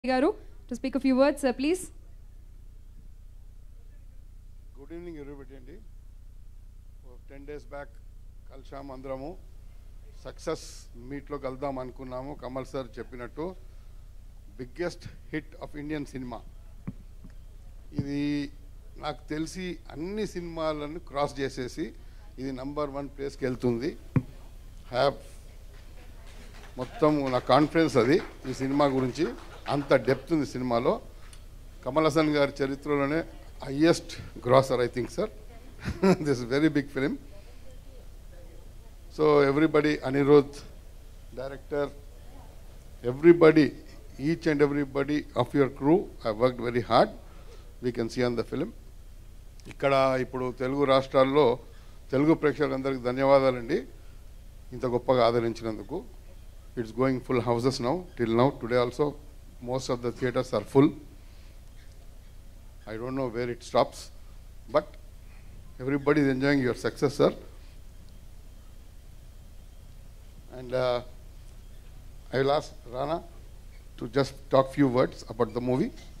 గారు to speak few words please good evening everybody అండి ten days back కలిసాం అందరము సక్సెస్ మీట్లో కలుద్దాం అనుకున్నాము కమల్ సార్ చెప్పినట్టు biggest hit of Indian cinema ఇది నాకు తెలిసి అన్ని సినిమాలను క్రాస్ చేసేసి ఇది నంబర్ వన్ ప్లేస్కి వెళ్తుంది హ్యావ్ మొత్తం నా కాన్ఫిడెన్స్ అది ఈ సినిమా గురించి అంత డెప్త్ ఉంది సినిమాలో కమల్ హాసన్ గారి చరిత్రలోనే highest grosser I think sir this very big film so everybody Anirudh director everybody each and everybody of your crew I worked very hard we can see on the film ఇక్కడ ఇప్పుడు తెలుగు రాష్ట్రాల్లో తెలుగు ప్రేక్షకులందరికీ ధన్యవాదాలండి ఇంత గొప్పగా ఆదరించినందుకు it's going full houses now till now today also most of the theatres are full I don't know where it stops, but everybody is enjoying your success, sir. And uh, I will ask Rana to just talk few words about the movie.